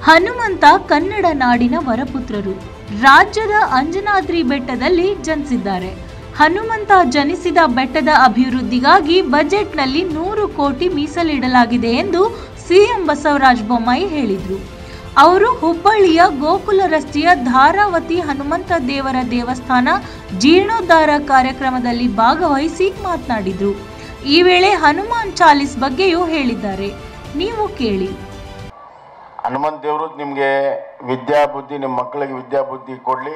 ಹನುಮಂತ ಕನ್ನಡ ನಾಡಿನ ವರಪುತ್ರರು ರಾಜ್ಯದ ಅಂಜನಾದ್ರಿ ಬೆಟ್ಟದಲ್ಲಿ ಜನಿಸಿದ್ದಾರೆ ಹನುಮಂತ ಜನಿಸಿದ ಬೆಟ್ಟದ ಅಭಿವೃದ್ಧಿಗಾಗಿ ಬಜೆಟ್ನಲ್ಲಿ ನೂರು ಕೋಟಿ ಮೀಸಲಿಡಲಾಗಿದೆ ಎಂದು ಸಿಎಂ ಬಸವರಾಜ ಬೊಮ್ಮಾಯಿ ಹೇಳಿದರು ಅವರು ಹುಬ್ಬಳ್ಳಿಯ ಗೋಕುಲ ರಸ್ತೆಯ ಧಾರಾವತಿ ಹನುಮಂತ ದೇವರ ದೇವಸ್ಥಾನ ಜೀರ್ಣೋದ್ಧಾರ ಕಾರ್ಯಕ್ರಮದಲ್ಲಿ ಭಾಗವಹಿಸಿ ಮಾತನಾಡಿದರು ಈ ವೇಳೆ ಹನುಮಾನ್ ಚಾಲಿಸ್ ಬಗ್ಗೆಯೂ ಹೇಳಿದ್ದಾರೆ ನೀವು ಕೇಳಿ ಹನುಮಂತ ದೇವರು ನಿಮಗೆ ವಿದ್ಯಾ ಬುದ್ಧಿ ನಿಮ್ಮ ಮಕ್ಕಳಿಗೆ ವಿದ್ಯಾ ಬುದ್ಧಿ ಕೊಡಲಿ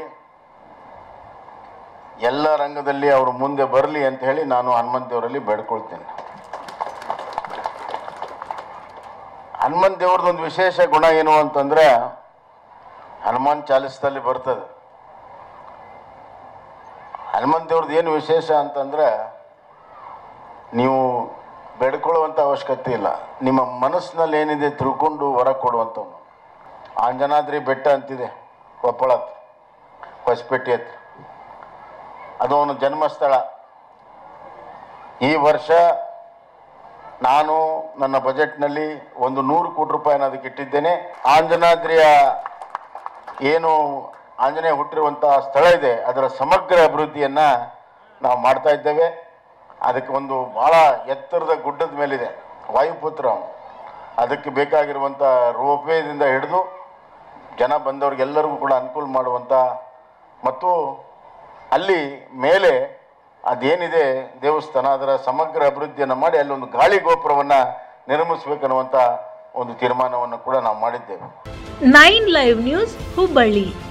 ಎಲ್ಲ ರಂಗದಲ್ಲಿ ಅವರು ಮುಂದೆ ಬರಲಿ ಅಂತ ಹೇಳಿ ನಾನು ಹನುಮಂತ ದೇವರಲ್ಲಿ ಬೇಡ್ಕೊಳ್ತೇನೆ ಹನುಮಂತ ದೇವ್ರದ್ದು ಒಂದು ವಿಶೇಷ ಗುಣ ಏನು ಅಂತಂದ್ರೆ ಹನುಮಾನ್ ಚಾಲಿಸದಲ್ಲಿ ಬರ್ತದೆ ಹನುಮಂತ ದೇವ್ರದ್ದು ಏನು ವಿಶೇಷ ಅಂತಂದ್ರೆ ನೀವು ಬೇಡ್ಕೊಳ್ಳುವಂಥ ಅವಶ್ಯಕತೆ ಇಲ್ಲ ನಿಮ್ಮ ಮನಸ್ಸಿನಲ್ಲಿ ಏನಿದೆ ತಿಳ್ಕೊಂಡು ಹೊರ ಕೊಡುವಂಥವ್ನು ಆಂಜನಾದ್ರಿ ಬೆಟ್ಟ ಅಂತಿದೆ ಕೊಪ್ಪಳ ಹತ್ರ ಹೊಸಪೇಟೆ ಹತ್ರ ಅದು ಅವನ ಜನ್ಮಸ್ಥಳ ಈ ವರ್ಷ ನಾನು ನನ್ನ ಬಜೆಟ್ನಲ್ಲಿ ಒಂದು ನೂರು ಕೋಟಿ ರೂಪಾಯಿನ ಅದಕ್ಕೆ ಇಟ್ಟಿದ್ದೇನೆ ಆಂಜನಾದ್ರಿಯ ಏನು ಆಂಜನೇಯ ಹುಟ್ಟಿರುವಂತಹ ಸ್ಥಳ ಇದೆ ಅದರ ಸಮಗ್ರ ಅಭಿವೃದ್ಧಿಯನ್ನ ನಾವು ಮಾಡ್ತಾ ಇದ್ದೇವೆ ಅದಕ್ಕೆ ಒಂದು ಬಹಳ ಎತ್ತರದ ಗುಡ್ಡದ ಮೇಲಿದೆ ವಾಯುಪುತ್ರ ಅವನು. ಅದಕ್ಕೆ ಬೇಕಾಗಿರುವಂಥ ರೋಪ್ವೇದಿಂದ ಹಿಡಿದು ಜನ ಬಂದವ್ರಿಗೆಲ್ಲರಿಗೂ ಕೂಡ ಅನುಕೂಲ ಮಾಡುವಂಥ ಮತ್ತು ಅಲ್ಲಿ ಮೇಲೆ ಅದೇನಿದೆ ದೇವಸ್ಥಾನ ಅದರ ಸಮಗ್ರ ಅಭಿವೃದ್ಧಿಯನ್ನು ಮಾಡಿ ಅಲ್ಲಿ ಒಂದು ಗಾಳಿ ಗೋಪುರವನ್ನು ನಿರ್ಮಿಸ್ಬೇಕನ್ನುವಂಥ ಒಂದು ತೀರ್ಮಾನವನ್ನು ಕೂಡ ನಾವು ಮಾಡಿದ್ದೇವೆ ನೈನ್ ಲೈವ್ ನ್ಯೂಸ್ ಹುಬ್ಬಳ್ಳಿ